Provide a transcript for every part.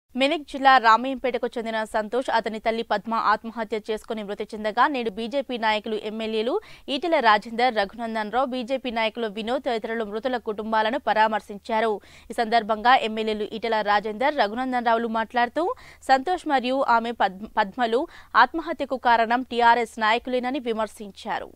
మెదక్ జిల్లా రామయ్యంపేటకు చెందిన సంతోష్ అతని తల్లి పద్మ ఆత్మహత్య చేసుకుని మృతి చెందగా నేడు బీజేపీ నాయకులు ఎమ్మెల్యేలు ఈటెల రాజేందర్ రఘునందన్ రావు బీజేపీ నాయకులు వినోద్ తదితరులు మృతుల కుటుంబాలను పరామర్శించారు ఈ సందర్భంగా ఎమ్మెల్యేలు ఈటెల రాజేందర్ రఘునందన్ రావులు మాట్లాడుతూ సంతోష్ మరియు ఆమె పద్మ- పద్మలు ఆత్మహత్యకు కారణం టీఆర్ఎస్ నాయకులేనని విమర్శించారు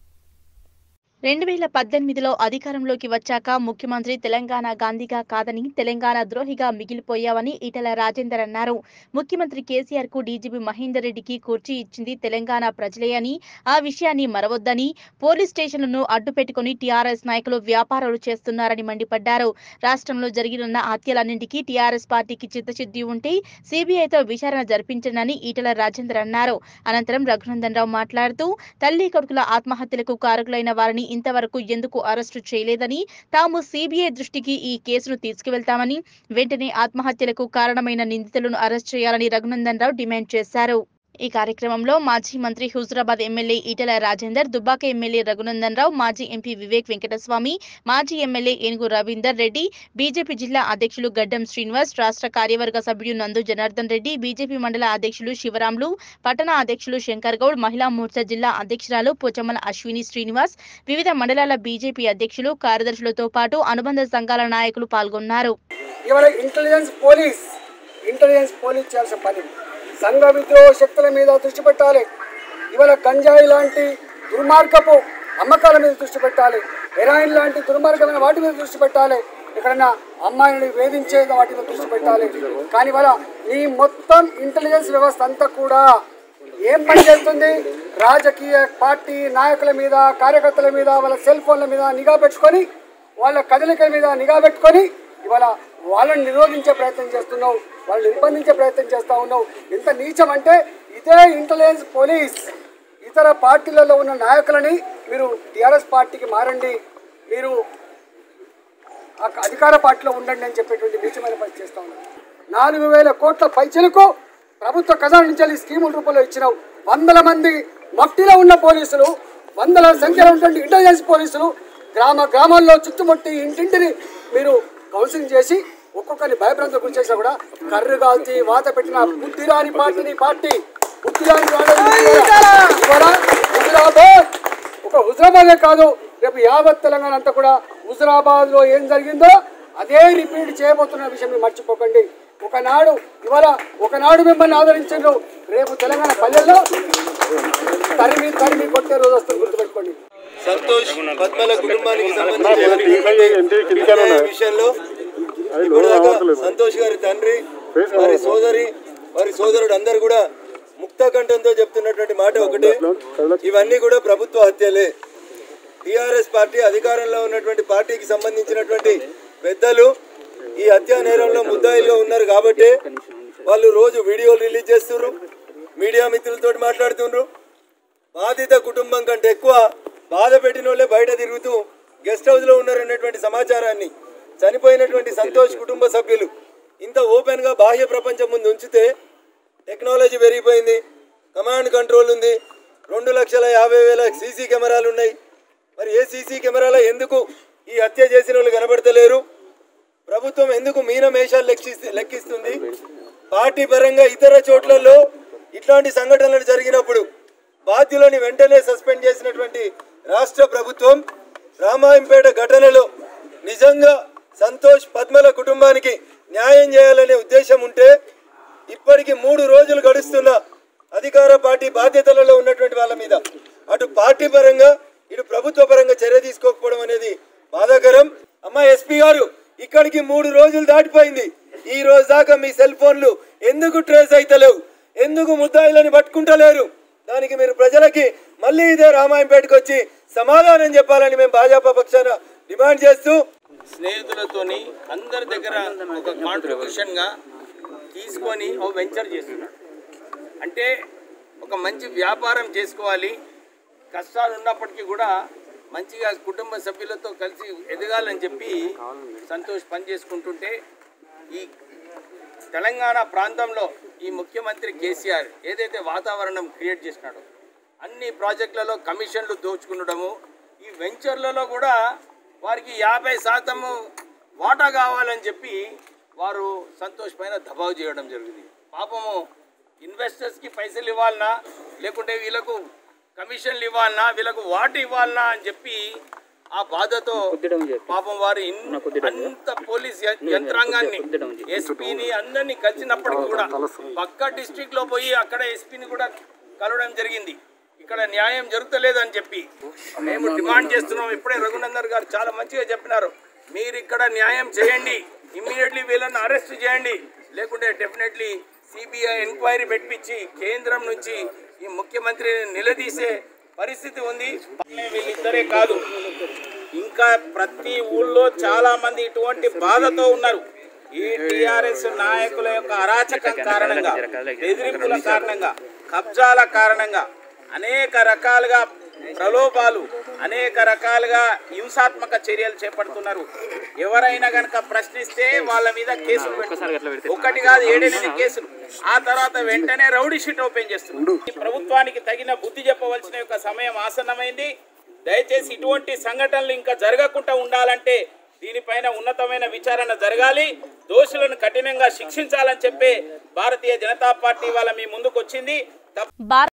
రెండు వేల పద్దెనిమిదిలో అధికారంలోకి వచ్చాక ముఖ్యమంత్రి తెలంగాణ గాంధీగా కాదని తెలంగాణ ద్రోహిగా మిగిలిపోయావని ఈటెల రాజేందర్ అన్నారు ముఖ్యమంత్రి కేసీఆర్ కు డీజీపీ మహేందర్ రెడ్డికి కుర్చీ ఇచ్చింది తెలంగాణ ప్రజలే అని ఆ విషయాన్ని మరవద్దని పోలీస్ స్టేషన్లను అడ్డు పెట్టుకుని టీఆర్ఎస్ నాయకులు వ్యాపారాలు చేస్తున్నారని మండిపడ్డారు రాష్ట్రంలో జరిగిన హత్యలన్నింటికీ టీఆర్ఎస్ పార్టీకి చిత్తశుద్ధి ఉంటే సీబీఐతో విచారణ జరిపించనని ఈటెల రాజేందర్ అన్నారు అనంతరం రఘునందన్ రావు మాట్లాడుతూ తల్లి కొడుకుల ఆత్మహత్యలకు కారకులైన వారిని ఇంతవరకు ఎందుకు అరెస్టు చేయలేదని తాము సిబిఐ దృష్టికి ఈ కేసును తీసుకువెళ్తామని వెంటనే ఆత్మహత్యలకు కారణమైన నిందితులను అరెస్ట్ చేయాలని రఘునందన్ రావు డిమాండ్ చేశారు ఈ కార్యక్రమంలో మాజీ మంత్రి హుజురాబాద్ ఎమ్మెల్యే ఈటెల రాజేందర్ దుబ్బాక ఎమ్మెల్యే రఘునందన్ రావు మాజీ ఎంపీ వివేక్ వెంకటస్వామి మాజీ ఎమ్మెల్యే ఏనుగు రవీందర్ రెడ్డి బీజేపీ జిల్లా అధ్యక్షులు గడ్డం శ్రీనివాస్ రాష్ట్ర కార్యవర్గ సభ్యుడు నందు జనార్దన్ రెడ్డి బీజేపీ మండల అధ్యక్షులు శివరాములు పట్టణ అధ్యక్షులు శంకర్ గౌడ్ మహిళా మోర్చా జిల్లా అధ్యక్షురాలు పోచమ్మల అశ్విని శ్రీనివాస్ వివిధ మండలాల బీజేపీ అధ్యక్షులు కార్యదర్శులతో పాటు అనుబంధ సంఘాల నాయకులు పాల్గొన్నారు ఇవాళ ఇంటెలిజెన్స్ పోలీస్ ఇంటెలిజెన్స్ పోలీస్ చేయాల్సిన పని సంఘ విద్రోహ శక్తుల మీద దృష్టి పెట్టాలి ఇవాళ గంజాయి లాంటి దుర్మార్గపు అమ్మకాల మీద దృష్టి పెట్టాలి హెరాయిన్ లాంటి దుర్మార్గమైన వాటి మీద దృష్టి పెట్టాలి ఎక్కడన్నా అమ్మాయిని వేధించే వాటి మీద దృష్టి పెట్టాలి కానీ ఇవాళ ఈ మొత్తం ఇంటెలిజెన్స్ వ్యవస్థ అంతా కూడా ఏం పని చేస్తుంది రాజకీయ పార్టీ నాయకుల మీద కార్యకర్తల మీద వాళ్ళ సెల్ ఫోన్ల మీద నిఘా పెట్టుకొని వాళ్ళ కదలికల మీద నిఘా పెట్టుకొని ఇవాళ వాళ్ళని నిరోధించే ప్రయత్నం చేస్తున్నావు వాళ్ళని నిర్బంధించే ప్రయత్నం చేస్తూ ఉన్నావు ఎంత నీచం అంటే ఇదే ఇంటెలిజెన్స్ పోలీస్ ఇతర పార్టీలలో ఉన్న నాయకులని మీరు టీఆర్ఎస్ పార్టీకి మారండి మీరు ఆ అధికార పార్టీలో ఉండండి అని చెప్పేటువంటి నీచమైన పని చేస్తా ఉన్నారు నాలుగు వేల కోట్ల పైచలకు ప్రభుత్వ ఖజానా నుంచి వెళ్ళి స్కీముల రూపంలో ఇచ్చినావు వందల మంది మఫ్టీలో ఉన్న పోలీసులు వందల సంఖ్యలో ఉన్నటువంటి ఇంటెలిజెన్స్ పోలీసులు గ్రామ గ్రామాల్లో చుట్టుముట్టి ఇంటింటిని మీరు కౌన్సిలింగ్ చేసి ఒక్కొక్కరిని భయభ్రాంతం గురి చేసినా కూడా కర్రు కాల్చి వాత పెట్టిన బుద్ధి రాని పార్టీని పార్టీ బుద్ధి రాని హుజరాబాద్ ఒక హుజరాబాదే కాదు రేపు యావత్ తెలంగాణ అంతా కూడా హుజరాబాద్ లో ఏం జరిగిందో అదే రిపీట్ చేయబోతున్న విషయం మీరు మర్చిపోకండి ఒకనాడు ఇవాళ ఒకనాడు మిమ్మల్ని ఆదరించారు రేపు తెలంగాణ పల్లెల్లో తరిమి తరిమి కొట్టే రోజు వస్తుంది గుర్తుపెట్టుకోండి సంతోష్ పద్మల కుటుంబానికి సంబంధించిన అన్యాయ విషయంలో ఇప్పటిదాకా సంతోష్ గారి తండ్రి వారి సోదరి వారి సోదరుడు అందరు కూడా ముక్త కంఠంతో చెప్తున్నటువంటి మాట ఒకటే ఇవన్నీ కూడా ప్రభుత్వ హత్యలే టిఆర్ఎస్ పార్టీ అధికారంలో ఉన్నటువంటి పార్టీకి సంబంధించినటువంటి పెద్దలు ఈ హత్యా నేరంలో ముద్దాయిలుగా ఉన్నారు కాబట్టి వాళ్ళు రోజు వీడియోలు రిలీజ్ చేస్తున్నారు మీడియా మిత్రులతో మాట్లాడుతున్నారు బాధిత కుటుంబం కంటే ఎక్కువ బాధ పెట్టిన వాళ్ళే బయట తిరుగుతూ గెస్ట్ హౌస్ లో ఉన్నారనేటువంటి సమాచారాన్ని చనిపోయినటువంటి సంతోష్ కుటుంబ సభ్యులు ఇంత ఓపెన్ గా బాహ్య ప్రపంచం ముందు ఉంచితే టెక్నాలజీ పెరిగిపోయింది కమాండ్ కంట్రోల్ ఉంది రెండు లక్షల యాభై వేల సీసీ కెమెరాలు ఉన్నాయి మరి ఏ సీసీ కెమెరాలో ఎందుకు ఈ హత్య చేసిన వాళ్ళు కనబడతలేరు ప్రభుత్వం ఎందుకు మీనమేషాలు లెక్కిస్తు లెక్కిస్తుంది పార్టీ పరంగా ఇతర చోట్లలో ఇట్లాంటి సంఘటనలు జరిగినప్పుడు బాధ్యులని వెంటనే సస్పెండ్ చేసినటువంటి రాష్ట్ర ప్రభుత్వం రామాయంపేట ఘటనలో నిజంగా సంతోష్ పద్మల కుటుంబానికి న్యాయం చేయాలనే ఉద్దేశం ఉంటే ఇప్పటికి మూడు రోజులు గడుస్తున్న అధికార పార్టీ బాధ్యతలలో ఉన్నటువంటి వాళ్ళ మీద అటు పార్టీ పరంగా ఇటు ప్రభుత్వ పరంగా చర్య తీసుకోకపోవడం అనేది బాధాకరం అమ్మా ఎస్పీ గారు ఇక్కడికి మూడు రోజులు దాటిపోయింది ఈ రోజు దాకా మీ సెల్ ఫోన్లు ఎందుకు ట్రేస్ అయితలేవు ఎందుకు ముద్దాయిలని పట్టుకుంటలేరు దానికి మీరు ప్రజలకి మళ్ళీ ఇదే రామాయంపేటకు వచ్చి సమాధానం చెప్పాలని మేము భాజపా పక్షాన డిమాండ్ చేస్తూ స్నేహితులతోని అందరి దగ్గర ఒక కాంట్రిబ్యూషన్గా తీసుకొని ఓ వెంచర్ చేస్తున్నాడు అంటే ఒక మంచి వ్యాపారం చేసుకోవాలి కష్టాలు ఉన్నప్పటికీ కూడా మంచిగా కుటుంబ సభ్యులతో కలిసి ఎదగాలని చెప్పి సంతోష్ పని చేసుకుంటుంటే ఈ తెలంగాణ ప్రాంతంలో ఈ ముఖ్యమంత్రి కేసీఆర్ ఏదైతే వాతావరణం క్రియేట్ చేసినాడో అన్ని ప్రాజెక్టులలో కమిషన్లు దోచుకునడము ఈ వెంచర్లలో కూడా వారికి యాభై శాతము వాటా కావాలని చెప్పి వారు సంతోష్ పైన దబావు చేయడం జరిగింది పాపము ఇన్వెస్టర్స్కి పైసలు ఇవ్వాలనా లేకుంటే వీళ్ళకు కమిషన్లు ఇవ్వాలనా వీళ్ళకు వాటి ఇవ్వాలనా అని చెప్పి ఆ బాధతో పాపం వారు ఇన్- అంత పోలీస్ య- యంత్రాంగాన్ని ఎస్పీని అందరినీ కలిసినప్పటికీ కూడా పక్క డిస్ట్రిక్ట్ లో పోయి అక్కడ ఎస్పీని కూడా కలవడం జరిగింది ఇక్కడ న్యాయం జరుగుతలేదు అని చెప్పి మేము డిమాండ్ చేస్తున్నాం ఇప్పుడే రఘునందన్ గారు చాలా మంచిగా చెప్పినారు మీరు ఇక్కడ న్యాయం చేయండి ఇమ్మీడియట్లీ వీళ్ళని అరెస్ట్ చేయండి లేకుంటే డెఫినెట్లీ సిబిఐ ఎంక్వైరీ పెట్టించి కేంద్రం నుంచి ఈ ముఖ్యమంత్రిని నిలదీసే పరిస్థితి ఉంది వీళ్ళిద్దరే కాదు ఇంకా ప్రతి ఊళ్ళో చాలా మంది ఇటువంటి బాధతో ఉన్నారు ఈ టిఆర్ఎస్ నాయకుల యొక్క అరాచకం కారణంగా బెదిరింపుల కారణంగా కబ్జాల కారణంగా అనేక రకాలుగా ప్రలోభాలు అనేక రకాలుగా హింసాత్మక చర్యలు చేపడుతున్నారు ఎవరైనా గనక ప్రశ్నిస్తే వాళ్ళ మీద కేసులు పెడుతున్నారు ఒకటి కాదు ఏడెనిమిది కేసులు ఆ తర్వాత వెంటనే రౌడీ షీట్ ఓపెన్ చేస్తున్నారు ఈ ప్రభుత్వానికి తగిన బుద్ధి చెప్పవలసిన యొక్క సమయం ఆసన్నమైంది దయచేసి ఇటువంటి సంఘటనలు ఇంకా జరగకుండా ఉండాలంటే దీనిపైన ఉన్నతమైన విచారణ జరగాలి దోషులను కఠినంగా శిక్షించాలని చెప్పి భారతీయ జనతా పార్టీ వాళ్ళ మీ ముందుకు వచ్చింది భారత